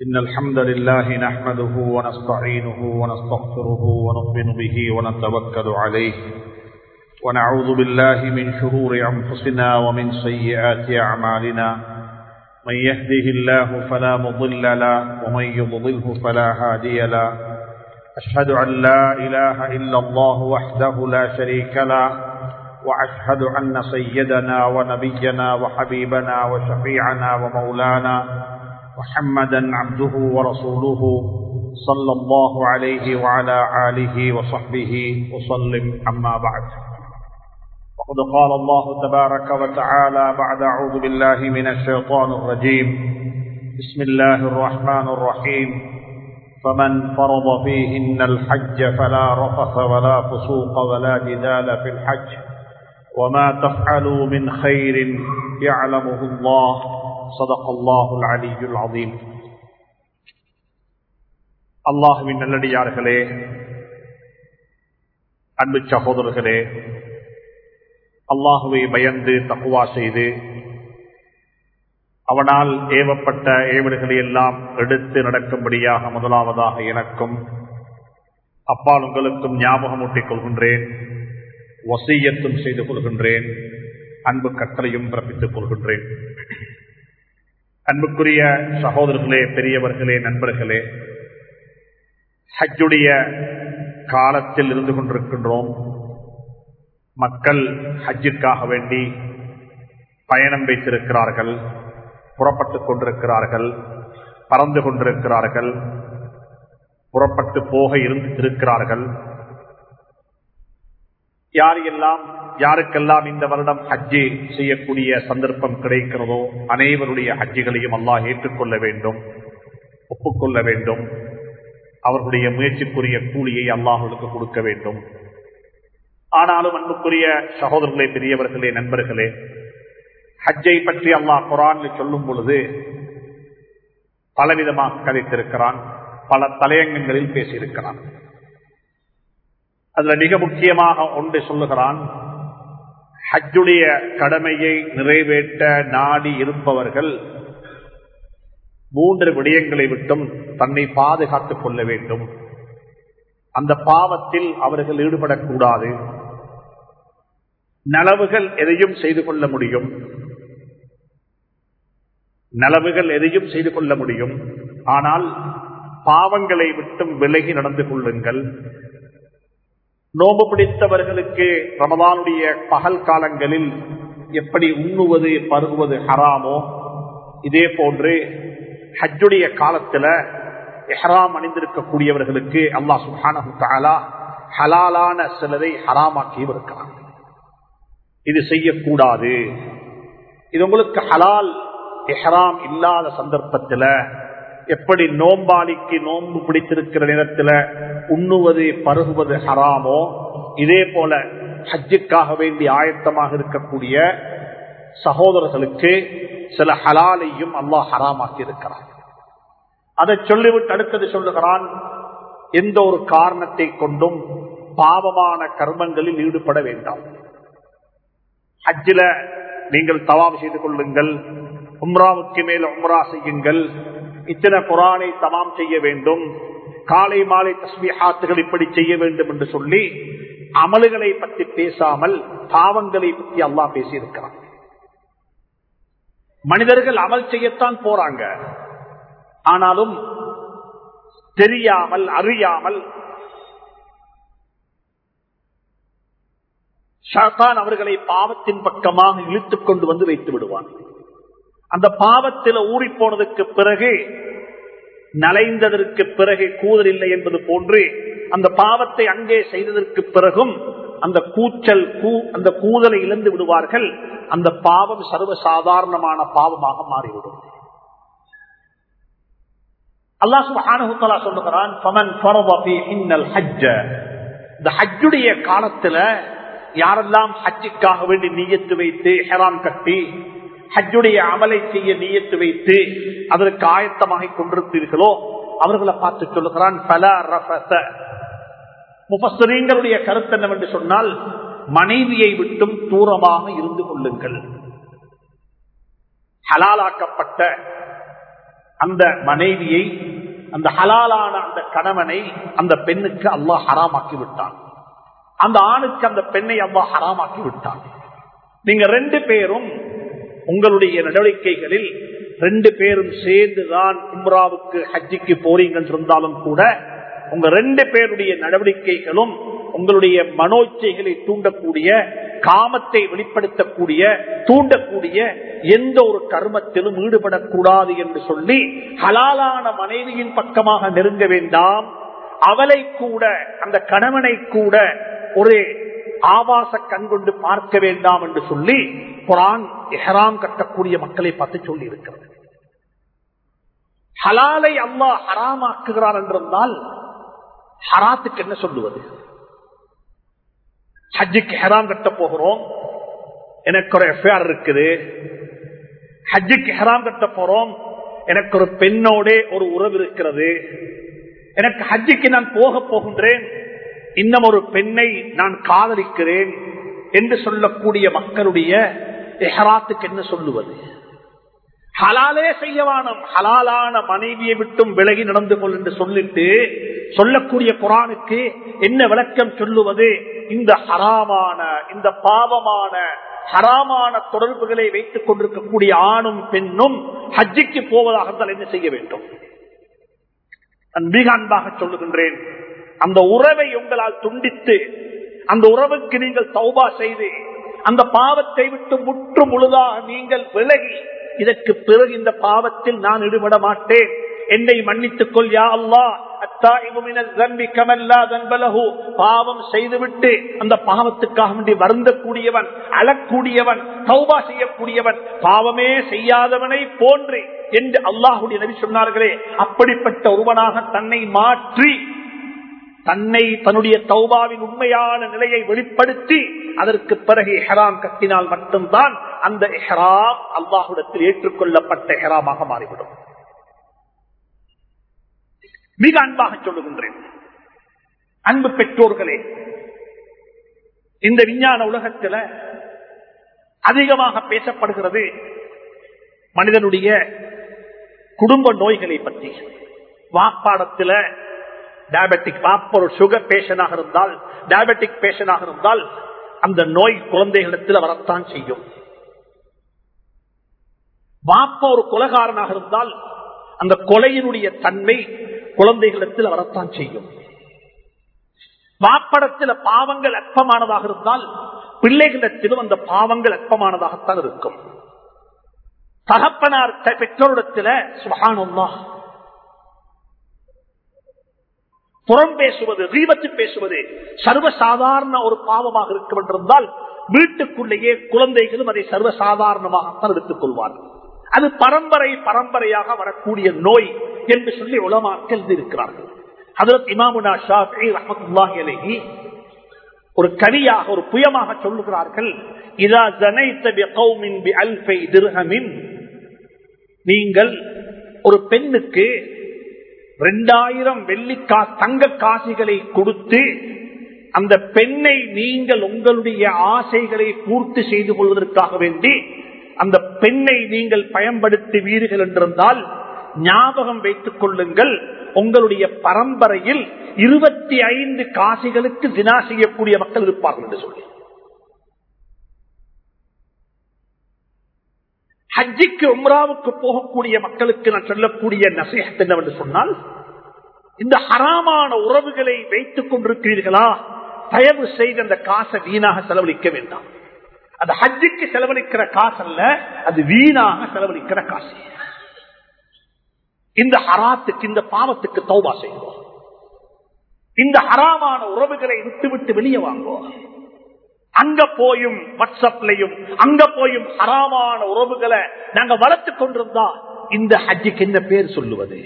إن الحمد لله نحمده ونستعينه ونستغفره ونؤمن به ونتوكل عليه ونعوذ بالله من شرور أنفسنا ومن سيئات أعمالنا من يهده الله فلا مضل له ومن يضلله فلا هادي له أشهد أن لا إله إلا الله وحده لا شريك له وأشهد أن سيدنا ونبينا وحبيبنا وشفيعنا ومولانا محمدا عبده ورسوله صلى الله عليه وعلى آله وصحبه وسلم أما بعد وقد قال الله تبارك وتعالى بعد أعوذ بالله من الشيطان الرجيم بسم الله الرحمن الرحيم فمن فرض فيهن الحج فلا رفث ولا فسوق ولا جدال في الحج وما تفعلوا من خير يعلمه الله صدق الله العلي العظيم அல்லாஹுவின் நல்லடியார்களே அன்பு சகோதரர்களே அல்லாஹுவை பயந்து தக்குவா செய்து அவனால் ஏவப்பட்ட ஏவல்களை எல்லாம் எடுத்து நடக்கும்படியாக முதலாவதாக எனக்கும் அப்பால் உங்களுக்கும் ஞாபகமூட்டிக் கொள்கின்றேன் வசீயத்தும் செய்து கொள்கின்றேன் அன்பு கட்டளையும் பிறப்பித்துக் கொள்கின்றேன் அன்புக்குரிய சகோதரர்களே பெரியவர்களே நண்பர்களே ஹஜ்ஜுடைய காலத்தில் இருந்து கொண்டிருக்கின்றோம் மக்கள் ஹஜ்ஜிற்காக வேண்டி பயணம் வைத்திருக்கிறார்கள் புறப்பட்டுக் கொண்டிருக்கிறார்கள் பறந்து கொண்டிருக்கிறார்கள் புறப்பட்டு போக இருக்கிறார்கள் யாரெல்லாம் யாருக்கெல்லாம் இந்த வருடம் ஹஜ்ஜி செய்யக்கூடிய சந்தர்ப்பம் கிடைக்கிறதோ அனைவருடைய ஹஜ்ஜிகளையும் அல்லாஹ் ஏற்றுக்கொள்ள வேண்டும் ஒப்புக்கொள்ள வேண்டும் அவர்களுடைய முயற்சிக்குரிய கூலியை அல்லாஹர்களுக்கு கொடுக்க வேண்டும் ஆனாலும் அன்புக்குரிய சகோதரர்களே பெரியவர்களே நண்பர்களே ஹஜ்ஜை பற்றி அல்லாஹ் குரானில் சொல்லும் பொழுது பலவிதமாக கதைத்திருக்கிறான் பல தலையங்கங்களில் பேசியிருக்கிறான் அதுல மிக முக்கியமாக ஒன்று சொல்லுகிறான் ஹஜ்ஜுடைய கடமையை நிறைவேற்ற நாடி இருப்பவர்கள் மூன்று விடயங்களை விட்டும் தன்னை பாதுகாத்துக் கொள்ள வேண்டும் அந்த பாவத்தில் அவர்கள் ஈடுபடக்கூடாது நலவுகள் எதையும் செய்து கொள்ள முடியும் நலவுகள் எதையும் செய்து கொள்ள முடியும் ஆனால் பாவங்களை விட்டும் விலகி நடந்து கொள்ளுங்கள் நோம்பு பிடித்தவர்களுக்கு ரமதானுடைய பகல் காலங்களில் எப்படி உண்ணுவது பருகுவது ஹராமோ இதே போன்று ஹஜ்ஜுடைய காலத்துல எஹராம் அணிந்திருக்கக்கூடியவர்களுக்கு அல்லாஹ் சுஹானா ஹலாலான சிலரை ஹராமாக்கியும் இருக்கலாம் இது செய்யக்கூடாது இது உங்களுக்கு ஹலால் எஹராம் இல்லாத சந்தர்ப்பத்தில் எப்படி நோம்பாளிக்கு நோன்பு பிடித்திருக்கிற நேரத்தில் உண்ணுவது பருகுவது ஹராமோ இதே போல ஹஜ்ஜுக்காக வேண்டி ஆயத்தமாக இருக்கக்கூடிய சகோதரர்களுக்கு சில ஹலாலையும் அல்லாஹ் ஹராமாக்கி இருக்கிறார் அதை சொல்லிவிட்டு அடுத்தது சொல்லுகிறான் எந்த ஒரு காரணத்தை கொண்டும் பாவமான கர்மங்களில் ஈடுபட வேண்டாம் ஹஜ்ஜில நீங்கள் தவாம் செய்து கொள்ளுங்கள் உம்ராவுக்கு மேல உம்ரா செய்யுங்கள் இத்தனை குரானை தமாம் செய்ய வேண்டும் காலை மாலை தஸ்மிஹாத்துகள் இப்படி செய்ய வேண்டும் என்று சொல்லி அமல்களை பற்றி பேசாமல் பாவங்களை பற்றி அல்லாஹ் பேசியிருக்கிறான் மனிதர்கள் அமல் செய்யத்தான் போறாங்க ஆனாலும் தெரியாமல் அறியாமல் ஷாத்தான் அவர்களை பாவத்தின் பக்கமாக இழுத்துக் கொண்டு வந்து வைத்து விடுவான் அந்த பாவத்தில் ஊறி போனதுக்கு பிறகு நலைந்ததற்கு பிறகு கூதல் இல்லை என்பது போன்று அந்த பாவத்தை அங்கே செய்ததற்கு பிறகும் அந்த கூச்சல் அந்த கூதலை இழந்து விடுவார்கள் அந்த பாவம் சர்வசாதாரணமான பாவமாக மாறிவிடும் அல்லாஹு சொல்லுகிறான் இந்த ஹஜ்ஜுடைய காலத்துல யாரெல்லாம் ஹஜ்ஜுக்காக வேண்டி நீயத்து வைத்து ஹெரான் கட்டி ஹஜ்ஜுடைய அமலை செய்ய நீயத்து வைத்து அதற்கு ஆயத்தமாக கொண்டிருப்பீர்களோ அவர்களை பார்த்து சொல்லுகிறான் பல ரஃபச முபஸ்தரீங்களுடைய கருத்து என்னவென்று சொன்னால் மனைவியை விட்டும் தூரமாக இருந்து கொள்ளுங்கள் ஹலாலாக்கப்பட்ட அந்த மனைவியை அந்த ஹலாலான அந்த கணவனை அந்த பெண்ணுக்கு அல்லாஹ் ஹராமாக்கி விட்டான் அந்த ஆணுக்கு அந்த பெண்ணை அல்லாஹ் ஹராமாக்கி விட்டான் நீங்க ரெண்டு பேரும் உங்களுடைய நடவடிக்கைகளில் ரெண்டு பேரும் சேர்ந்துதான் உம்ராவுக்கு ஹஜ்ஜிக்கு போறீங்கன்னு இருந்தாலும் கூட உங்க ரெண்டு பேருடைய நடவடிக்கைகளும் உங்களுடைய மனோச்சைகளை தூண்டக்கூடிய காமத்தை வெளிப்படுத்தக்கூடிய தூண்டக்கூடிய எந்த ஒரு கர்மத்திலும் ஈடுபடக்கூடாது என்று சொல்லி ஹலாலான மனைவியின் பக்கமாக நெருங்க வேண்டாம் அவளை கூட அந்த கணவனை கூட ஒரு ஆபாச கண் கொண்டு பார்க்க வேண்டாம் என்று சொல்லி குரான் எஹராம் கட்டக்கூடிய மக்களை பார்த்து சொல்லி இருக்கிறது ஹலாலை அம்மா ஹராமாக்குகிறார் என்றிருந்தால் ஹராத்துக்கு என்ன சொல்லுவது ஹஜ்ஜுக்கு ஹெராம் கட்ட போகிறோம் எனக்கு ஒரு எஃப்ஐஆர் இருக்குது ஹஜ்ஜுக்கு ஹெராம் கட்ட போறோம் எனக்கு ஒரு பெண்ணோட ஒரு உறவு இருக்கிறது எனக்கு ஹஜ்ஜுக்கு நான் போக போகின்றேன் இன்னும் ஒரு பெண்ணை நான் காதலிக்கிறேன் என்று சொல்லக்கூடிய மக்களுடைய எஹராத்துக்கு என்ன சொல்லுவது ஹலாலே செய்யவானம் ஹலாலான மனைவியை விட்டும் விலகி நடந்து கொள் என்று சொல்லிட்டு சொல்லக்கூடிய குரானுக்கு என்ன விளக்கம் சொல்லுவது இந்த ஹராமான இந்த பாவமான ஹராமான தொடர்புகளை வைத்துக் கொண்டிருக்கக்கூடிய ஆணும் பெண்ணும் ஹஜ்ஜிக்கு போவதாக இருந்தால் என்ன செய்ய வேண்டும் நான் மிக அன்பாக சொல்லுகின்றேன் அந்த உறவை உங்களால் துண்டித்து அந்த உறவுக்கு நீங்கள் தௌபா செய்து அந்த பாவத்தை விட்டு முற்று முழுதாக நீங்கள் விலகி இதற்கு பிறகு இந்த பாவத்தில் நான் ஈடுபட மாட்டேன் என்னை மன்னித்துக் கொள் யா அல்லா பாவம் செய்துவிட்டு அந்த பாவத்துக்காக வேண்டி வருந்தக்கூடியவன் அழக்கூடியவன் தௌபா செய்யக்கூடியவன் பாவமே செய்யாதவனை போன்று என்று அல்லாஹுடைய நபி சொன்னார்களே அப்படிப்பட்ட ஒருவனாக தன்னை மாற்றி தன்னை தன்னுடைய தௌபாவின் உண்மையான நிலையை வெளிப்படுத்தி அதற்கு பிறகு எஹராம் கட்டினால் மட்டும்தான் அந்த எஹராம் அல்லாஹுடத்தில் ஏற்றுக்கொள்ளப்பட்ட எஹராமாக மாறிவிடும் மிக அன்பாக சொல்லுகின்றேன் அன்பு பெற்றோர்களே இந்த விஞ்ஞான உலகத்தில் அதிகமாக பேசப்படுகிறது மனிதனுடைய குடும்ப நோய்களை பற்றி வாப்பாடத்தில் டயபெட்டிக் வாப்ப ஒரு சுகர் பேஷனாக இருந்தால் டயபெட்டிக் பேஷனாக இருந்தால் அந்த நோய் குழந்தைகளிடத்தில் வரத்தான் செய்யும் வாப்ப ஒரு கொலகாரனாக இருந்தால் அந்த கொலையினுடைய தன்மை குழந்தைகளிடத்தில் வரத்தான் செய்யும் வாப்படத்தில் பாவங்கள் அற்பமானதாக இருந்தால் பிள்ளைகளிடத்திலும் அந்த பாவங்கள் அற்பமானதாகத்தான் இருக்கும் தகப்பனார் பெற்றோரிடத்தில் சுகானுல்லா புறம் பேசுவது ரீபத்து பேசுவது சர்வசாதாரண ஒரு பாவமாக இருக்கும் என்றிருந்தால் வீட்டுக்குள்ளேயே குழந்தைகளும் அதை சர்வசாதாரணமாகத்தான் எடுத்துக் கொள்வார்கள் அது பரம்பரை பரம்பரையாக வரக்கூடிய நோய் என்று சொல்லி உலமாக்கல் இருக்கிறார்கள் அதற்கு இமாமுனா ஷாஃபி ரஹமத்துல்லாஹி அலைஹி ஒரு கவியாக ஒரு புயமாக சொல்லுகிறார்கள் இதா ஜனைத்த பிகௌமின் பிஅல்ஃபை திர்ஹமின் நீங்கள் ஒரு பெண்ணுக்கு இரண்டாயிரம் வெள்ளிக்கா தங்க காசிகளை கொடுத்து அந்த பெண்ணை நீங்கள் உங்களுடைய ஆசைகளை பூர்த்தி செய்து கொள்வதற்காக வேண்டி அந்த பெண்ணை நீங்கள் பயன்படுத்துவீர்கள் என்றிருந்தால் ஞாபகம் வைத்துக் கொள்ளுங்கள் உங்களுடைய பரம்பரையில் இருபத்தி ஐந்து காசிகளுக்கு தினா செய்யக்கூடிய மக்கள் இருப்பார்கள் என்று சொல்லி ஹஜ்ஜிக்கு உம்ராவுக்கு போகக்கூடிய மக்களுக்கு நான் சொல்லக்கூடிய நசீகத் என்னவென்று சொன்னால் இந்த ஹராமான உறவுகளை வைத்துக் கொண்டிருக்கிறீர்களா தயவு செய்து அந்த காசை வீணாக செலவழிக்க வேண்டாம் அது ஹஜ்ஜுக்கு செலவழிக்கிற காசு அல்ல அது வீணாக செலவழிக்கிற காசு இந்த ஹராத்துக்கு இந்த பாவத்துக்கு தௌபா செய்வோம் இந்த ஹராமான உறவுகளை விட்டு விட்டு வெளியே வாங்குவோம் அங்க போயும் வாட்ஸ்அப்லையும் அங்க போயும் ஹராமான உறவுகளை நாங்க வளர்த்து கொண்டிருந்தா இந்த ஹஜ்ஜுக்கு என்ன பேர் சொல்லுவது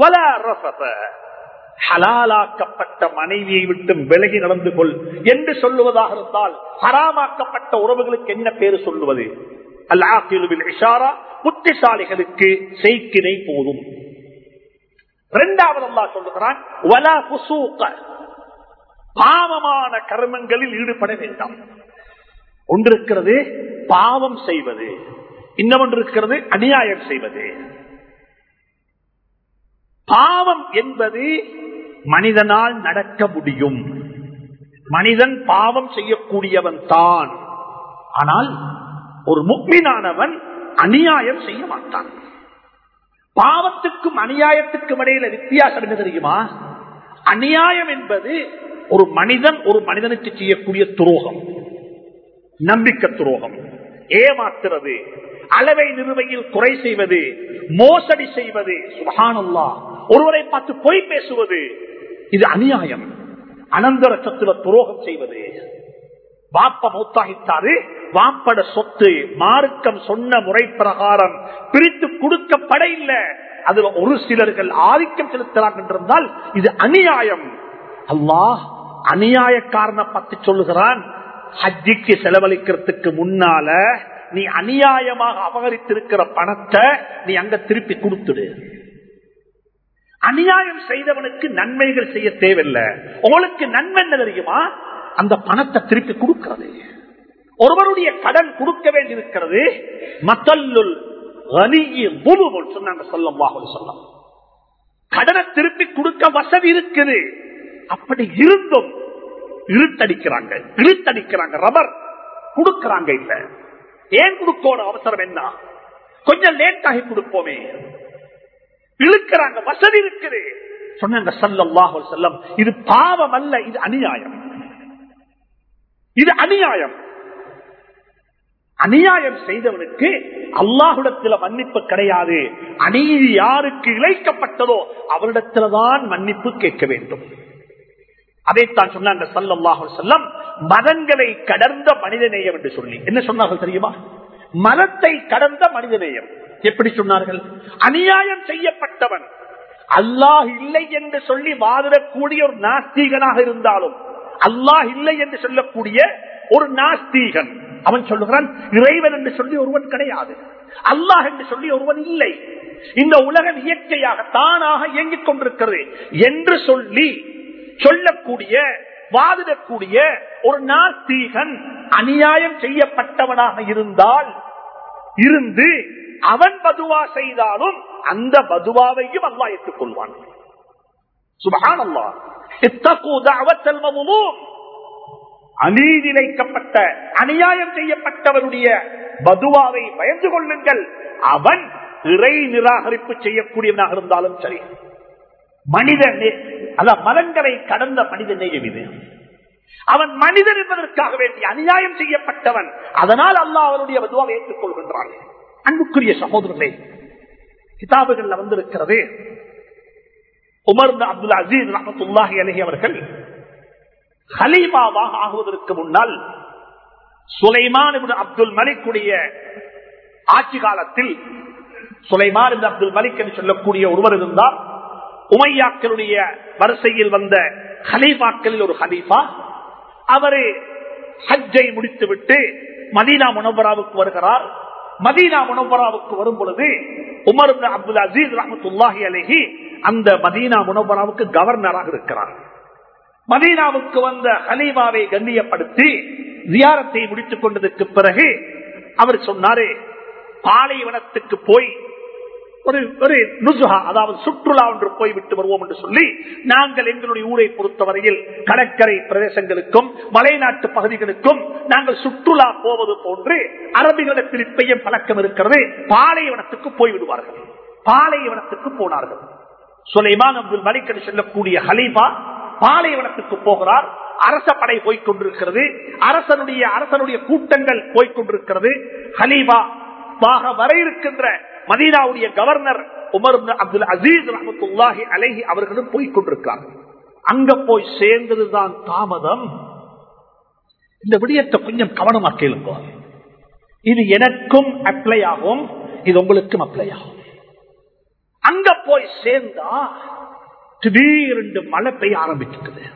ஹலாலாக்கப்பட்ட மனைவியை விட்டு விலகி நடந்து கொள் என்று சொல்லுவதாக இருந்தால் ஹராமாக்கப்பட்ட உறவுகளுக்கு என்ன பேரு சொல்லுவது அல்லாஹிலுவில் இஷாரா புத்திசாலிகளுக்கு செய்கினை போதும் இரண்டாவது அல்லா சொல்லுகிறான் வலா புசூக்க பாவமான கர்மங்களில் ஈடுபட வேண்டாம் ஒன்று இருக்கிறது பாவம் செய்வது இன்னொன்று இருக்கிறது அநியாயம் செய்வது பாவம் என்பது மனிதனால் நடக்க முடியும் மனிதன் பாவம் செய்யக்கூடியவன் தான் ஆனால் ஒரு முக்மீனானவன் அநியாயம் செய்ய மாட்டான் பாவத்துக்கும் அநியாயத்துக்கும் இடையில வித்தியாசம் என்ன தெரியுமா அநியாயம் என்பது ஒரு மனிதன் ஒரு மனிதனுக்கு செய்யக்கூடிய துரோகம் நம்பிக்கை துரோகம் ஏமாத்துறது அளவை நிறுவையில் குறை செய்வது மோசடி செய்வது சுபகானல்லா ஒருவரை பார்த்து பொய் பேசுவது இது அநியாயம் அனந்தர சொத்துல துரோகம் செய்வது வாப்ப மூத்தாகித்தாரு வாப்பட சொத்து மார்க்கம் சொன்ன முறை பிரகாரம் பிரித்து கொடுக்கப்பட இல்லை அதுல ஒரு சிலர்கள் ஆதிக்கம் செலுத்தலாம் என்றிருந்தால் இது அநியாயம் அல்லாஹ் அநியாயக்காரனை பத்தி சொல்லுகிறான் ஹஜ்ஜிக்கு செலவழிக்கிறதுக்கு முன்னால நீ அநியாயமாக அபகரித்திருக்கிற பணத்தை நீ அங்க திருப்பி கொடுத்துடு அநியாயம் செய்தவனுக்கு நன்மைகள் செய்ய தேவையில்லை உங்களுக்கு நன்மை என்ன தெரியுமா அந்த பணத்தை திருப்பி கொடுக்கிறது ஒருவருடைய கடன் கொடுக்க வேண்டியிருக்கிறது மத்தல்லுல் சொன்னாங்க சொல்லம் கடனை திருப்பி கொடுக்க வசதி இருக்குது அப்படி இருந்தும் இழுத்தடிக்கிறாங்க இழுத்தடிக்கிறாங்க ரப்பர் கொடுக்கிறாங்க இல்ல ஏன் கொடுக்கணும் அவசரம் என்ன கொஞ்சம் லேட் ஆகி கொடுப்போமே இழுக்கிறாங்க வசதி இருக்குது சொன்னாங்க சல்லாஹ் செல்லம் இது பாவம் அல்ல இது அநியாயம் இது அநியாயம் அநியாயம் செய்தவனுக்கு அல்லாஹுடத்தில் மன்னிப்பு கிடையாது அநீதி யாருக்கு இழைக்கப்பட்டதோ அவரிடத்தில்தான் மன்னிப்பு கேட்க வேண்டும் அதைத்தான் சொன்னாங்க சல்லாஹு செல்லம் மதங்களை கடந்த மனிதநேயம் என்று சொல்லி என்ன சொன்னார்கள் தெரியுமா மதத்தை கடந்த மனிதநேயம் எப்படி சொன்னார்கள் அநியாயம் செய்யப்பட்டவன் அல்லாஹ் இல்லை என்று சொல்லி வாதிடக்கூடிய ஒரு நாஸ்தீகனாக இருந்தாலும் அல்லாஹ் இல்லை என்று சொல்லக்கூடிய ஒரு நாஸ்தீகன் அவன் சொல்லுகிறான் இறைவன் என்று சொல்லி ஒருவன் கிடையாது அல்லாஹ் என்று சொல்லி ஒருவன் இல்லை இந்த உலகம் இயற்கையாக தானாக இயங்கிக் கொண்டிருக்கிறது என்று சொல்லி சொல்லக்கூடிய வாதிடக்கூடிய ஒரு நாஸ்தீகன் அநியாயம் செய்யப்பட்டவனாக இருந்தால் இருந்து அவன் பதுவா செய்தாலும் அந்த பதுவாவையும் அல்லா ஏற்றுக் கொள்வான் சுபகான் அல்லா அநீதிழைக்கப்பட்ட அநியாயம் செய்யப்பட்டவருடைய பதுவாவை பயந்து கொள்ளுங்கள் அவன் இறை நிராகரிப்பு செய்யக்கூடியவனாக இருந்தாலும் சரி மனித அதான் மதங்களை கடந்த மனித நேயம் இது அவன் மனிதன் என்பதற்காக வேண்டி அநியாயம் செய்யப்பட்டவன் அதனால் அல்லாஹ் அவனுடைய பதுவாவை ஏற்றுக் கொள்கின்றான் அன்புக்குரிய சகோதரர்களே கிதாபுகள்ல வந்திருக்கிறது உமர் அப்துல் அசீஸ் ரஹமத்துல்லாஹி அலஹி அவர்கள் ஹலீமாவாக ஆகுவதற்கு முன்னால் சுலைமான் அப்துல் மலிக்குடைய ஆட்சி காலத்தில் சுலைமான் அப்துல் மலிக் என்று சொல்லக்கூடிய ஒருவர் இருந்தார் உமையாக்களுடைய வரிசையில் வந்த ஹலீஃபாக்களில் ஒரு ஹலீஃபா அவரு ஹஜ்ஜை முடித்துவிட்டு மதீனா முனவராவுக்கு வருகிறார் மதீனா முனவராவுக்கு வரும் பொழுது உமர் அப்துல் அசீஸ் ரஹமத்துல்லாஹி அலஹி அந்த மதீனா முனவராவுக்கு கவர்னராக இருக்கிறார் மதீனாவுக்கு வந்த ஹலீமாவை கண்ணியப்படுத்தி ஜியாரத்தை முடித்துக் கொண்டதற்கு பிறகு அவர் சொன்னாரு பாலைவனத்துக்கு போய் ஒரு ஒரு நுசுகா அதாவது சுற்றுலா ஒன்று போய்விட்டு வருவோம் என்று சொல்லி நாங்கள் எங்களுடைய ஊரை பொறுத்தவரையில் கடற்கரை பிரதேசங்களுக்கும் மலைநாட்டு பகுதிகளுக்கும் நாங்கள் சுற்றுலா போவது போன்று அரபிகளிடத்தில் இப்பையும் பழக்கம் இருக்கிறது பாலைவனத்துக்கு போய்விடுவார்கள் பாலைவனத்துக்கு போனார்கள் சுலைமான் அப்துல் மலிக் என்று சொல்லக்கூடிய ஹலீஃபா பாலைவனத்துக்கு போகிறார் அரச படை போய்கொண்டிருக்கிறது அரசனுடைய அரசனுடைய கூட்டங்கள் போய்கொண்டிருக்கிறது ஹலீபா வர இருக்கின்ற மதீனாவுடைய கவர்னர் உமர் அப்துல் அசீஸ் ரஹமத்துல்லாஹி அலஹி அவர்களும் போய்கொண்டிருக்கிறார்கள் அங்க போய் சேர்ந்ததுதான் தாமதம் இந்த விடயத்தை கொஞ்சம் கவனமா கேளுங்க இது எனக்கும் அப்ளை ஆகும் இது உங்களுக்கும் அப்ளை ஆகும் அங்க போய் சேர்ந்தா திடீரென்று மழை பெய்ய ஆரம்பிக்கிறது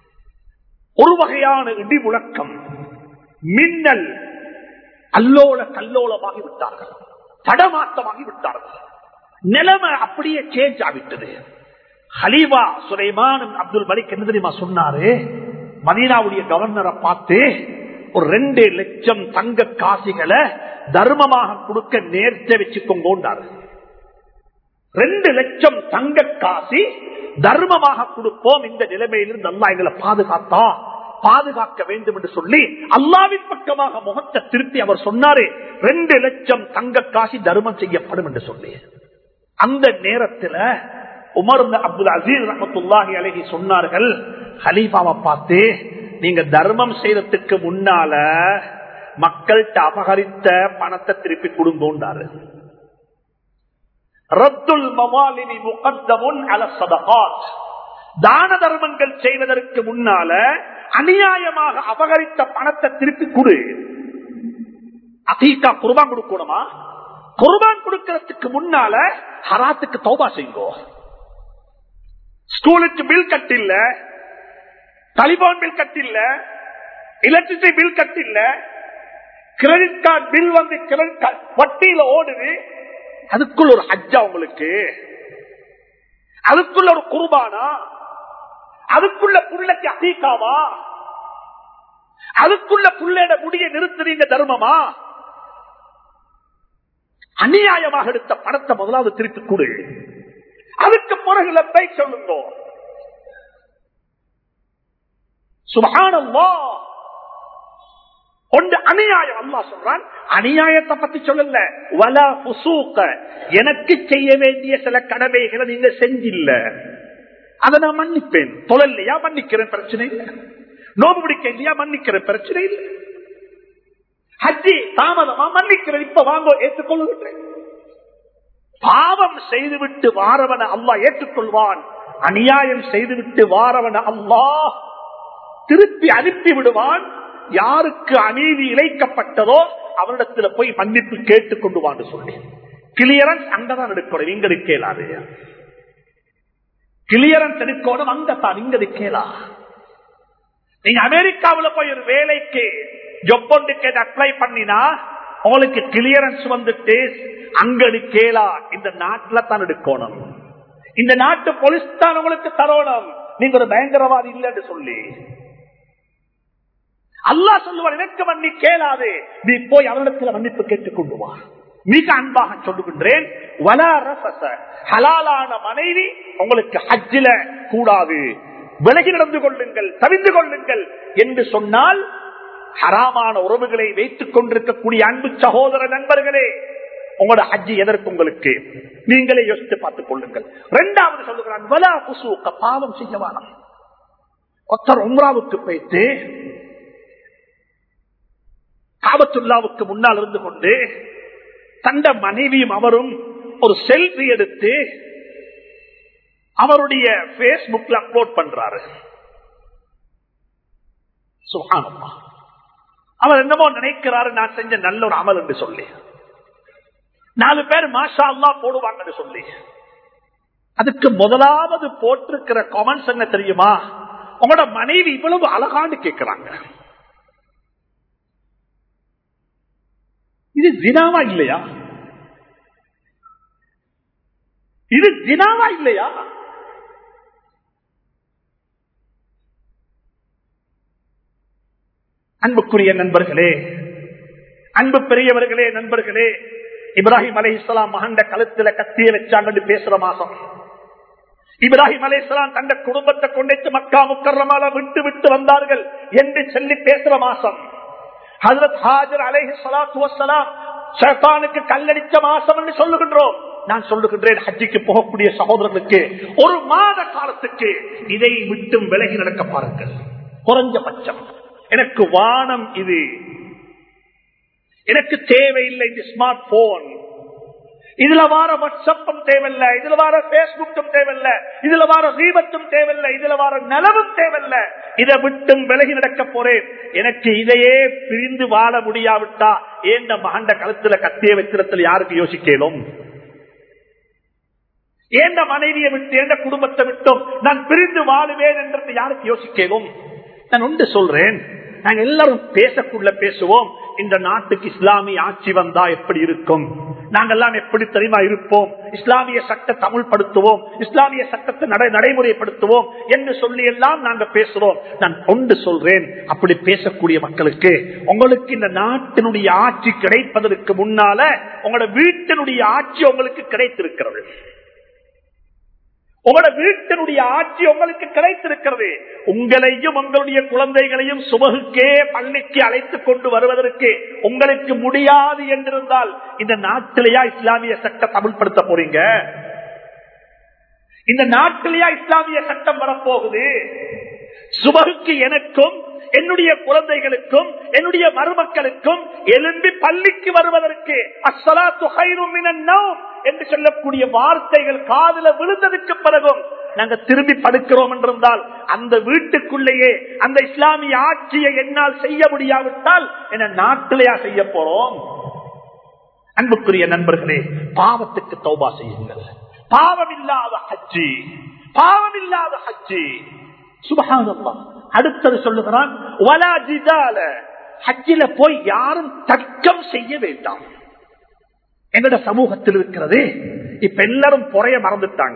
ஒரு வகையான இடி முழக்கம் மின்னல் அல்லோல கல்லோலமாகி விட்டார்கள் தடமாட்டமாகி விட்டார்கள் நிலைமை அப்படியே சேஞ்ச் ஆகிட்டது ஹலீவா சுலைமான் அப்துல் மலிக் என்ன தெரியுமா சொன்னாரு மதீனாவுடைய கவர்னரை பார்த்து ஒரு ரெண்டு லட்சம் தங்க காசிகளை தர்மமாக கொடுக்க நேர்த்த வச்சுக்கோண்டாரு ரெண்டு லட்சம் தங்க காசி தர்மமாக கொடுப்போம் இந்த நிலைமையிலிருந்து அல்லா எங்களை பாதுகாத்தா பாதுகாக்க வேண்டும் என்று சொல்லி அல்லாவின் பக்கமாக முகத்தை திருப்பி அவர் சொன்னாரு ரெண்டு லட்சம் தங்க காசி தர்மம் செய்யப்படும் என்று சொல்லி அந்த நேரத்தில் உமர் அப்துல் அசீஸ் ரஹமத்துல்லாஹி அலஹி சொன்னார்கள் ஹலீஃபாவை பார்த்து நீங்க தர்மம் செய்யறதுக்கு முன்னால மக்கள்கிட்ட அபகரித்த பணத்தை திருப்பி கொடுங்கோண்டாரு ரத்துல் மவாலினி முகத்தமுன் அல சதகாத் தான தர்மங்கள் செய்வதற்கு முன்னால அநியாயமாக அபகரித்த பணத்தை திருப்பி கொடு அதீக்கா குர்பான் கொடுக்கணுமா குர்பான் கொடுக்கறதுக்கு முன்னால ஹராத்துக்கு தௌபா செய்யுங்கோ ஸ்கூலுக்கு பில் கட்டில்ல டெலிபோன் பில் கட்டில்ல எலக்ட்ரிசிட்டி பில் கட்டில்ல கிரெடிட் கார்டு பில் வந்து கிரெடிட் கார்டு வட்டியில ஓடுது அதுக்குள்ள ஒரு ஹஜ்ஜா உங்களுக்கு அதுக்குள்ள ஒரு குர்பானா அதுக்குள்ள புள்ளக்கு அதீக்காவா அதுக்குள்ள புள்ளேட முடிய நிறுத்துறீங்க தர்மமா அநியாயமாக எடுத்த பணத்தை முதலாவது திருப்பி கொடு அதுக்கு பிறகு லப்பை சொல்லுங்க சுபகானம்மா ஒன்று அநியாயம் அல்லா சொல்றான் அநியாயத்தை பத்தி சொல்லல வலா புசூக்க எனக்கு செய்ய வேண்டிய சில கடமைகளை நீங்க செஞ்சில்ல அதை நான் மன்னிப்பேன் தொழிலையா மன்னிக்கிறேன் பிரச்சனை இல்லை நோம்பு பிடிக்க இல்லையா மன்னிக்கிறேன் பிரச்சனை இல்லை ஹஜ்ஜி தாமதமா மன்னிக்கிறேன் இப்ப வாங்க ஏற்றுக்கொள்ளுகின்றேன் பாவம் செய்துவிட்டு வாரவன அல்லா ஏற்றுக்கொள்வான் அநியாயம் செய்துவிட்டு வாரவன அல்லா திருப்பி அனுப்பி விடுவான் யாருக்கு அநீதி இழைக்கப்பட்டதோ அவரிடத்துல போய் மன்னிப்பு கேட்டுக் கொண்டு வான்னு சொல்லி கிளியரன்ஸ் அங்கதான் எடுக்கணும் இங்க எடுக்கலாது கிளியரன்ஸ் எடுக்கணும் அங்கத்தான் இங்க எடுக்கலா நீங்க அமெரிக்காவில் போய் ஒரு வேலைக்கு ஜொப் ஒன்றுக்கு அப்ளை பண்ணினா உங்களுக்கு கிளியரன்ஸ் வந்துட்டு அங்க எடுக்கலா இந்த நாட்டுல தான் எடுக்கணும் இந்த நாட்டு போலீஸ் தான் உங்களுக்கு தரணும் நீங்க ஒரு பயங்கரவாதி இல்லைன்னு சொல்லி அல்லா சொல்லுவார் எனக்கு மன்னி கேளாது நீ போய் அவரிடத்தில் மன்னிப்பு கேட்டுக் கொண்டு வா மிக அன்பாக சொல்லுகின்றேன் ஹலாலான மனைவி உங்களுக்கு ஹஜ்ஜில கூடாது விலகி நடந்து கொள்ளுங்கள் தவிந்து கொள்ளுங்கள் என்று சொன்னால் ஹராமான உறவுகளை வைத்துக் கொண்டிருக்கக்கூடிய அன்பு சகோதர நண்பர்களே உங்களோட ஹஜ்ஜி எதற்கு உங்களுக்கு நீங்களே யோசித்து பார்த்துக் கொள்ளுங்கள் இரண்டாவது சொல்லுகிறான் வலா புசூக்க பாவம் செய்யவானம் ஒருத்தர் உம்ராவுக்கு போயிட்டு காபத்துல்லாவுக்கு முன்னால் இருந்து கொண்டு தந்த மனைவியும் அவரும் ஒரு செல்ஃபி எடுத்து அவருடைய பேஸ்புக்ல அப்லோட் பண்றாரு சுகானம்மா அவர் என்னமோ நினைக்கிறாரு நான் செஞ்ச நல்ல ஒரு அமல் என்று சொல்லி நாலு பேர் மாஷா அல்லா போடுவாங்கன்னு சொல்லி அதுக்கு முதலாவது போட்டிருக்கிற கமெண்ட்ஸ் என்ன தெரியுமா உங்களோட மனைவி இவ்வளவு அழகான்னு கேட்கிறாங்க இது தினாவா இல்லையா இது தினாவா இல்லையா அன்புக்குரிய நண்பர்களே அன்பு பெரியவர்களே நண்பர்களே இப்ராஹிம் அலை இஸ்லாம் மகண்ட கழுத்துல கத்திய வச்சாங்கன்னு பேசுற மாசம் இப்ராஹிம் அலை இஸ்லாம் தந்த குடும்பத்தை கொண்டு மக்கா முக்கரமால விட்டு விட்டு வந்தார்கள் என்று சொல்லி பேசுற மாசம் ஹசரத் ஹாஜர் அலைஹி சலாத்து வசலாம் ஷேத்தானுக்கு கல்லடிச்ச மாசம் என்று சொல்லுகின்றோம் நான் சொல்லுகின்றேன் ஹஜ்ஜிக்கு போகக்கூடிய சகோதரர்களுக்கு ஒரு மாத காலத்துக்கு இதை விட்டும் விலகி நடக்க பாருங்கள் குறைஞ்சபட்சம் எனக்கு வானம் இது எனக்கு தேவையில்லை இந்த ஸ்மார்ட் போன் இதுல வார வாட்ஸ்அப்பும் தேவையில்லை இதுல வார பேஸ்புக்கும் தேவையில்லை இதுல வார தீபத்தும் தேவையில்லை இதுல வார நலவும் தேவையில்லை இதை விட்டும் விலகி நடக்க போறேன் எனக்கு இதையே பிரிந்து வாழ முடியாவிட்டா ஏண்ட மகண்ட கழுத்துல கத்திய வைத்திரத்தில் யாருக்கு யோசிக்கலும் ஏண்ட மனைவியை விட்டு ஏண்ட குடும்பத்தை விட்டும் நான் பிரிந்து வாழுவேன் என்றது யாருக்கு யோசிக்கலும் நான் ஒன்று சொல்றேன் நாங்க எல்லாரும் பேசக்குள்ள பேசுவோம் இந்த நாட்டுக்கு இஸ்லாமிய ஆட்சி வந்தா எப்படி இருக்கும் நாங்கெல்லாம் எப்படி தெரியுமா இருப்போம் இஸ்லாமிய சட்ட தமிழ்படுத்துவோம் இஸ்லாமிய சட்டத்தை நடை நடைமுறைப்படுத்துவோம் என்று சொல்லி எல்லாம் நாங்க பேசுறோம் நான் கொண்டு சொல்றேன் அப்படி பேசக்கூடிய மக்களுக்கு உங்களுக்கு இந்த நாட்டினுடைய ஆட்சி கிடைப்பதற்கு முன்னால உங்களோட வீட்டினுடைய ஆட்சி உங்களுக்கு கிடைத்திருக்கிறது உங்களோட வீட்டினுடைய ஆட்சி உங்களுக்கு கிடைத்திருக்கிறது உங்களையும் உங்களுடைய குழந்தைகளையும் சுபகுக்கே பள்ளிக்கு அழைத்துக் கொண்டு வருவதற்கு உங்களுக்கு முடியாது என்றிருந்தால் இந்த நாட்டிலேயா இஸ்லாமிய சட்டம் அமல்படுத்த போறீங்க இந்த நாட்டிலேயா இஸ்லாமிய சட்டம் வரப்போகுது சுபகுக்கு எனக்கும் என்னுடைய குழந்தைகளுக்கும் என்னுடைய மருமக்களுக்கும் எழும்பி பள்ளிக்கு வருவதற்கு அஸ்ஸலாத்து ஹைரும் மினன் நௌம் என்று சொல்லக்கூடிய வார்த்தைகள் காதுல விழுந்ததுக்கு பிறகும் நாங்க திரும்பி படுக்கிறோம் என்றிருந்தால் அந்த வீட்டுக்குள்ளேயே அந்த இஸ்லாமிய ஆட்சியை என்னால் செய்ய முடியாவிட்டால் என்ன நாட்டிலேயா செய்ய போறோம் அன்புக்குரிய நண்பர்களே பாவத்துக்கு தௌபா செய்யுங்கள் பாவம் இல்லாத ஹஜ்ஜி பாவம் இல்லாத ஹஜ்ஜி சுபகானல்லா அடுத்தது சொல்லுகிறான் வலா ஜிதால ஹஜ்ஜில போய் யாரும் தர்க்கம் செய்ய வேண்டாம் எங்கட சமூகத்தில் இருக்கிறது இப்ப எல்லாரும் பொறைய மறந்துட்டாங்க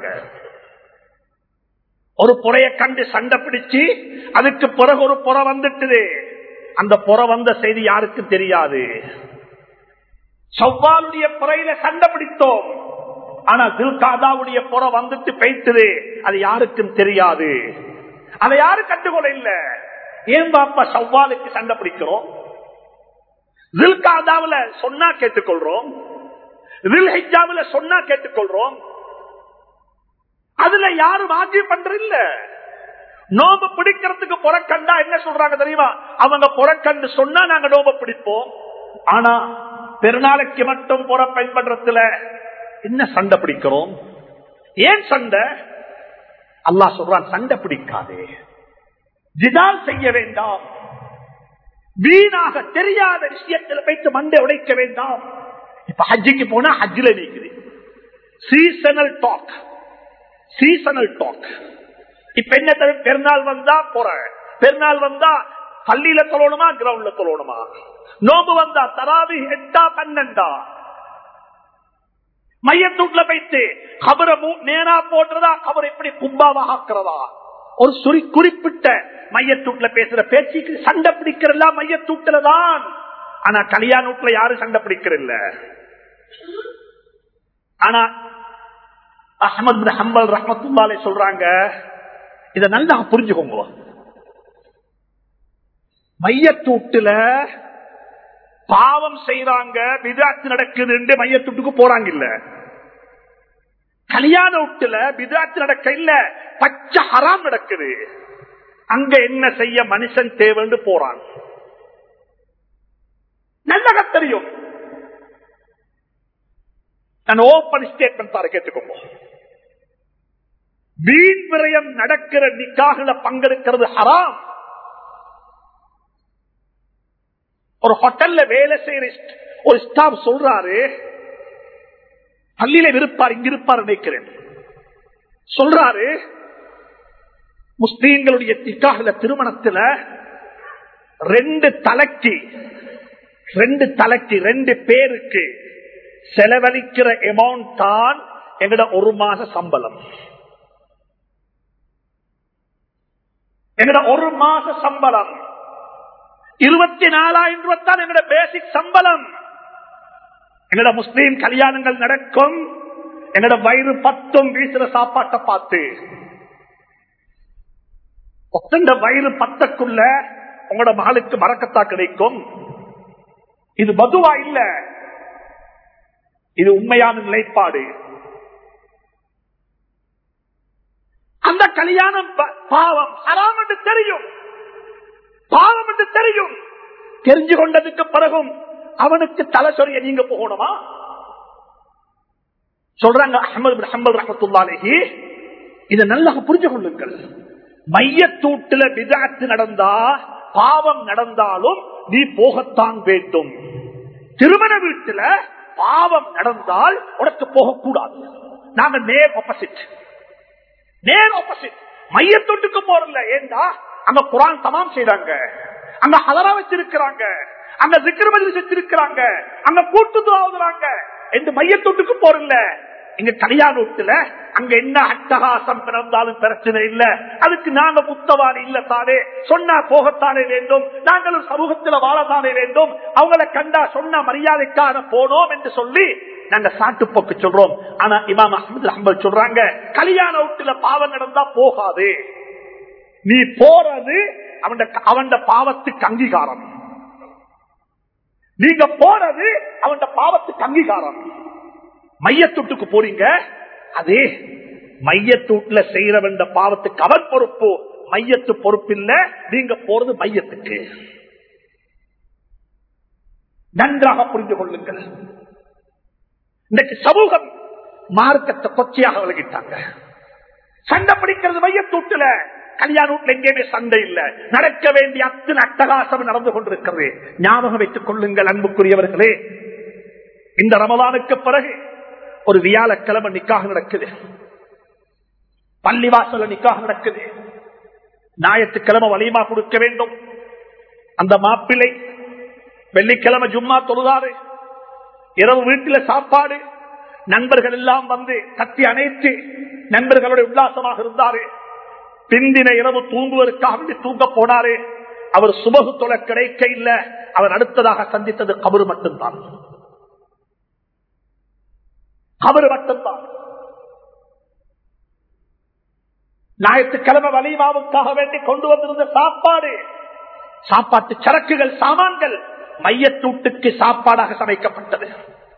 ஒரு பொறைய கண்டு சண்டை பிடிச்சு அதுக்கு பிறகு ஒரு புற வந்துட்டுது அந்த புற வந்த செய்தி யாருக்கும் தெரியாது செவ்வாலுடைய புறையில சண்டை பிடித்தோம் ஆனா தில்காதாவுடைய புற வந்துட்டு பெய்த்துது அது யாருக்கும் தெரியாது அதை யாரும் கண்டுகொள்ள இல்ல ஏன் பாப்பா சவ்வாலுக்கு சண்டை பிடிக்கிறோம் தில்காதாவில சொன்னா கேட்டுக்கொள்றோம் தில்ஹிஜாவில சொன்னா கேட்டுக்கொள்றோம் அதுல யாரும் ஆட்சி பண்ற இல்ல நோம்பு பிடிக்கிறதுக்கு புறக்கண்டா என்ன சொல்றாங்க தெரியுமா அவங்க புறக்கண்டு சொன்னா நாங்க நோம்பு பிடிப்போம் ஆனா பெருநாளைக்கு மட்டும் புற பயன்படுறதுல என்ன சண்டை பிடிக்கிறோம் ஏன் சண்டை அல்லாஹ் சொல்றான் சண்டை பிடிக்காதே ஜிதால் செய்ய வேண்டாம் வீணாக தெரியாத விஷயத்தில் வைத்து மண்டை உடைக்க வேண்டாம் இப்ப ஹஜ்ஜிக்கு போனா ஹஜ்ஜில நீக்குது சீசனல் டாக் சீசனல் டாக் இப்ப என்ன தவிர பெருநாள் வந்தா போற பெருநாள் வந்தா பள்ளியில தொழணுமா கிரவுண்ட்ல தொழணுமா நோம்பு வந்தா தராவி எட்டா பன்னெண்டா மையத்தூட்ல வைத்து கபரை நேரா போடுறதா கபர் எப்படி கும்பாவாக ஆக்குறதா ஒரு சுரி குறிப்பிட்ட மையத்தூட்ல பேசுற பேச்சுக்கு சண்டை பிடிக்கிறல்ல மையத்தூட்டுலதான் ஆனா கல்யாணத்துல யாரும் சண்டை பிடிக்கிறல்ல ஆனா அஹமது ஹம்பல் ரஹமத்துல்லாலே சொல்றாங்க இத நல்லா புரிஞ்சுக்கோங்க மையத்தூட்டுல பாவம் செய்யறாங்க விதாத்து நடக்குது மையத்தூட்டுக்கு போறாங்க இல்ல கல்யாண வீட்டுல விதாத்து நடக்க இல்ல பச்சை ஹராம் நடக்குது அங்க என்ன செய்ய மனுஷன் தேவைன்னு போறான் நல்ல தெரியும் நான் ஓப்பன் ஸ்டேட்மெண்ட் தார கேட்டுக்கோங்க வீண் விரயம் நடக்கிற நிக்காகல பங்கெடுக்கிறது ஹராம் ஒரு ஹோட்டல்ல வேலை செய்யற ஒரு ஸ்டாஃப் சொல்றாரு பள்ளியில இருப்பார் இங்க இருப்பார் நினைக்கிறேன் சொல்றாரு முஸ்லீம்களுடைய திக்காகல திருமணத்துல ரெண்டு தலைக்கு ரெண்டு தலைக்கு ரெண்டு பேருக்கு செலவழிக்கிற அமௌண்ட் தான் எங்கட ஒரு மாச சம்பளம் எங்கட ஒரு மாச சம்பளம் இருபத்தி நாலாயிரம் ரூபாய் தான் எங்கட பேசிக் சம்பளம் எங்கட முஸ்லீம் கல்யாணங்கள் நடக்கும் எங்கட வயிறு பத்தும் வீசுற சாப்பாட்டை பார்த்து ஒத்தண்ட வயிறு பத்தக்குள்ள உங்களோட மகளுக்கு மறக்கத்தா கிடைக்கும் இது மதுவா இல்ல இது உண்மையான நிலைப்பாடு அந்த கல்யாணம் பாவம் ஹராம் என்று தெரியும் பாவம் என்று தெரியும் தெரிஞ்சு கொண்டதுக்கு பிறகும் அவனுக்கு தலை சொரிய நீங்க போகணுமா சொல்றாங்க அஹமது ஹம்பல் ரஹத்துல்லாலேஹி இதை நல்லா புரிஞ்சு கொள்ளுங்கள் மையத்தூட்டுல விதாத்து நடந்தா பாவம் நடந்தாலும் நீ போகத்தான் வேண்டும் திருமண வீட்டுல பாவம் நடந்தால் உனக்கு போகக்கூடாது நாங்க நேர் ஆப்போசிட் நேர் ஆப்போசிட் மையத்தொட்டுக்கு போறல ஏண்டா அங்க குரான் தமாம் செய்றாங்க அங்க ஹலரா வச்சிருக்கிறாங்க அங்க விக்கிரமதி வச்சிருக்கிறாங்க அங்க கூட்டு துவாவுறாங்க என்று மையத்தொட்டுக்கு போறல இங்க கல்யாண வீட்டுல அங்க என்ன அட்டகாசம் பிறந்தாலும் பிரச்சனை இல்ல அதுக்கு நாங்க புத்தவான் இல்ல தானே சொன்னா போகத்தானே வேண்டும் நாங்களும் சமூகத்துல வாழத்தானே வேண்டும் அவங்களை கண்டா சொன்ன மரியாதைக்காக போனோம் என்று சொல்லி நாங்க சாட்டு போக்கு சொல்றோம் ஆனா இமாம் அஹமது அஹம்பல் சொல்றாங்க கல்யாண வீட்டுல பாவம் நடந்தா போகாது நீ போறது அவன் அவன் பாவத்துக்கு அங்கீகாரம் நீங்க போறது அவன் பாவத்துக்கு அங்கீகாரம் மையத்தொட்டுக்கு போறீங்க அதே மையத்தூட்டுல செய்யறவன் பாவத்துக்கு அவன் பொறுப்பு மையத்து பொறுப்பு இல்ல நீங்க போறது மையத்துக்கு நன்றாக புரிந்து கொள்ளுங்கள் இன்னைக்கு சமூகம் மார்க்கத்தை கொச்சையாக விலகிட்டாங்க சண்டை பிடிக்கிறது மையத்தூட்டுல கல்யாண வீட்டுல எங்கேயுமே சண்டை இல்ல நடக்க வேண்டிய அத்தனை அட்டகாசம் நடந்து கொண்டிருக்கிறது ஞாபகம் வைத்துக் கொள்ளுங்கள் அன்புக்குரியவர்களே இந்த ரமலானுக்கு பிறகு ஒரு வியாழக்கிழமை நிக்காக நடக்குது பள்ளிவாசல நிக்காக நடக்குது ஞாயிற்றுக்கிழமை வலிமா கொடுக்க வேண்டும் அந்த மாப்பிள்ளை வெள்ளிக்கிழமை ஜும்மா தொழுதாரு இரவு வீட்டில் சாப்பாடு நண்பர்கள் எல்லாம் வந்து கத்தி அணைத்து நண்பர்களுடைய உல்லாசமாக இருந்தாரு பிந்தின இரவு தூங்குவதற்காக தூங்க போனாரு அவர் சுபகு தொலை கிடைக்க இல்ல அவர் அடுத்ததாக சந்தித்தது கபரு மட்டும்தான் கபரு மட்டும்தான் ஞாயிற்றுக்கிழமை வலிமாவுக்காக வேண்டி கொண்டு வந்திருந்த சாப்பாடு சாப்பாட்டு சரக்குகள் சாமான்கள் மையத்தூட்டுக்கு சாப்பாடாக சமைக்கப்பட்டது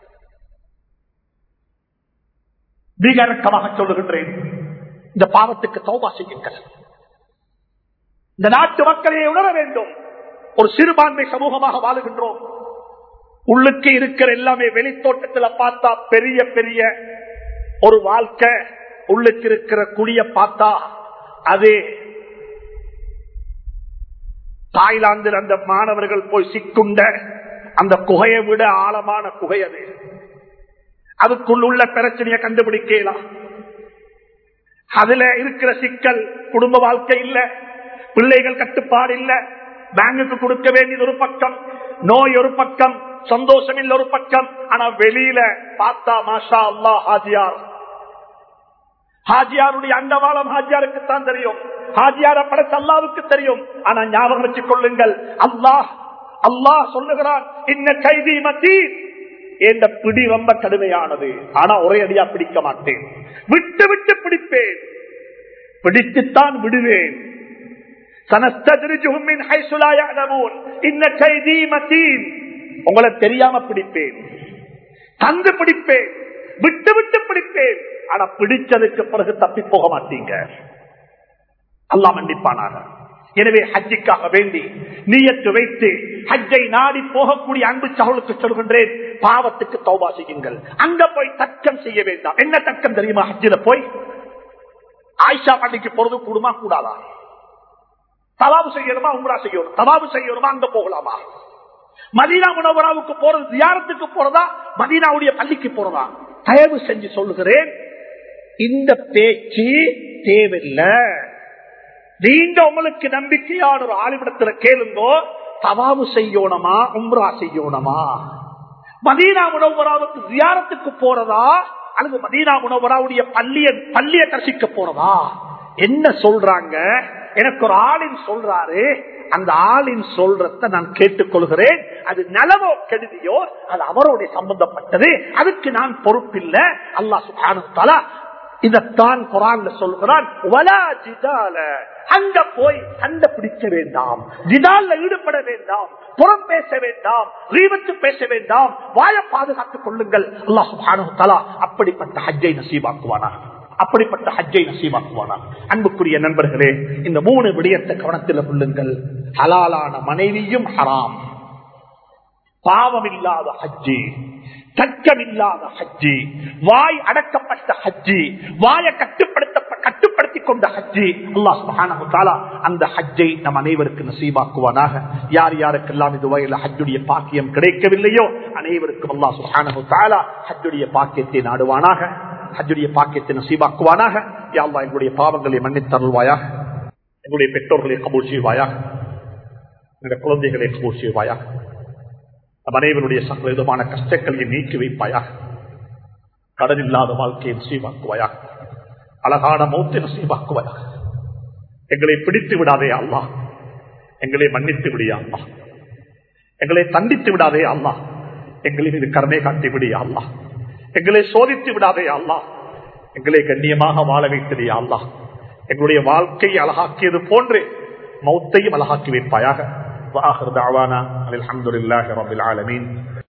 மிக இறக்கமாக சொல்லுகின்றேன் இந்த பாவத்துக்கு தௌபா செய்யுங்கள் இந்த நாட்டு மக்களை உணர வேண்டும் ஒரு சிறுபான்மை சமூகமாக வாழுகின்றோம் உள்ளுக்கு இருக்கிற எல்லாமே வெளித்தோட்டத்தில் பார்த்தா பெரிய பெரிய ஒரு வாழ்க்கை உள்ளுக்கு இருக்கிற குடிய பார்த்தா அது தாய்லாந்தில் அந்த மாணவர்கள் போய் சிக்குண்ட அந்த குகையை விட ஆழமான குகை அது அதுக்குள் உள்ள பிரச்சனையை கண்டுபிடிக்கலாம் அதுல இருக்கிற சிக்கல் குடும்ப வாழ்க்கை இல்ல பிள்ளைகள் கட்டுப்பாடு இல்ல பேங்குக்கு கொடுக்க வேண்டியது ஒரு பக்கம் நோய் ஒரு பக்கம் சந்தோஷம் இல்ல ஒரு பக்கம் ஆனா வெளியில பார்த்தா மாஷா அல்லா ஹாஜியார் ஹாஜியாருடைய அண்டவாளம் ஹாஜியாருக்கு தான் தெரியும் ஹாஜியார படைத்த அல்லாவுக்கு தெரியும் ஆனா ஞாபகம் வச்சுக் கொள்ளுங்கள் அல்லாஹ் அல்லாஹ் சொல்லுகிறான் இன்ன கைதி மத்தி என்ற பிடி ரொம்ப கடுமையானது ஆனா ஒரே அடியா பிடிக்க மாட்டேன் விட்டு விட்டு பிடிப்பேன் பிடித்துத்தான் விடுவேன் உங்களை தெரியாம பிடிப்பேன் தந்து பிடிப்பேன் விட்டு விட்டு பிடிப்பேன் ஆனா பிடிச்சதுக்கு பிறகு தப்பி போக மாட்டீங்க அல்லா மன்னிப்பானாக எனவே ஹஜ்ஜிக்காக வேண்டி நீயத்து வைத்து ஹஜ்ஜை நாடி போகக்கூடிய அன்பு சகலுக்கு சொல்கின்றேன் பாவத்துக்கு தௌபா செய்யுங்கள் அங்க போய் தக்கம் செய்ய வேண்டாம் என்ன தக்கம் தெரியுமா ஹஜ்ஜில போய் ஆயிஷா பள்ளிக்கு போறது கூடுமா கூடாதா தவாபு செய்யணுமா உம்ரா செய்யணும் தவாபு செய்யணுமா அங்க போகலாமா மதீனா உணவராவுக்கு போறது தியாரத்துக்கு போறதா மதீனாவுடைய பள்ளிக்கு போறதா தயவு செஞ்சு சொல்லுகிறேன் இந்த பேச்சு தேவையில்லை நீங்க உங்களுக்கு நம்பிக்கையான ஒரு ஆளுமிடத்துல கேளுங்கோ தவாவு செய்யணுமா உம்ரா செய்யணுமா மதீனா உணவராவுக்கு தியாரத்துக்கு போறதா அல்லது மதீனா உணவராவுடைய பள்ளிய பள்ளிய தரிசிக்க போறதா என்ன சொல்றாங்க எனக்கு ஒரு ஆளின் சொல்றாரு அந்த ஆளின் சொல்றத நான் கேட்டுக்கொள்கிறேன் அது நலவோ கெடுதியோ அது அவருடைய சம்பந்தப்பட்டது அதுக்கு நான் பொறுப்பில்லை அல்லா சுகானுத்தாலா இதத்தான் குரான் சொல்கிறான் அங்க போய் சண்டை பிடிக்க வேண்டாம் ஜிதால்ல ஈடுபட வேண்டாம் புறம் பேச வேண்டாம் ரீவத்து பேச வேண்டாம் வாய பாதுகாத்துக் கொள்ளுங்கள் அல்லாஹ் சுபானுத்தாலா அப்படிப்பட்ட ஹஜ்ஜை நசீபாக்குவானா அப்படிப்பட்ட ஹஜ்ஜை நசீபாக்குவானா அன்புக்குரிய நண்பர்களே இந்த மூணு விடயத்தை கவனத்தில் கொள்ளுங்கள் ஹலாலான மனைவியும் ஹராம் பாவம் இல்லாத ஹஜ்ஜி தர்க்கமில்லாத ஹஜ்ஜி வாய் அடக்கப்பட்ட ஹஜ்ஜி வாய கட்டுப்படுத்த கட்டுப்படுத்திக் கொண்ட ஹஜ்ஜி அல்லாஹ் அந்த ஹஜ்ஜை நம் அனைவருக்கு நசீபாக்குவானாக யார் யாருக்கெல்லாம் இது வகையில் ஹஜ்ஜுடைய பாக்கியம் கிடைக்கவில்லையோ அனைவருக்கும் அல்லாஹ் சுஹானு தாலா ஹஜ்ஜுடைய பாக்கியத்தை நாடுவானாக ஹஜ்ஜுடைய பாக்கியத்தை நசீபாக்குவானாக யாழ்லா எங்களுடைய பாவங்களை மன்னித்தருள்வாயாக எங்களுடைய பெற்றோர்களை கபூர் செய்வாயாக எங்களுடைய குழந்தைகளை கபூர் செய்வாயாக நம் அனைவருடைய சகல விதமான கஷ்டங்களை நீக்கி வைப்பாயாக கடன் இல்லாத வாழ்க்கையை நசீபாக்குவாயாக அழகான மௌத்தை நசீபாக்குவாயாக எங்களை பிடித்து விடாதே அல்லா எங்களை மன்னித்து விடியா அல்லா எங்களை தண்டித்து விடாதே அல்லா எங்களின் இது கருணை காட்டி விடியா அல்லா எங்களை சோதித்து விடாதே அல்லா எங்களை கண்ணியமாக வாழ வைத்ததே அல்லா எங்களுடைய வாழ்க்கையை அழகாக்கியது போன்று மௌத்தையும் அழகாக்கி வைப்பாயாக வாஹர் தாவானா அலமதுல்லாஹி ரபில் ஆலமீன்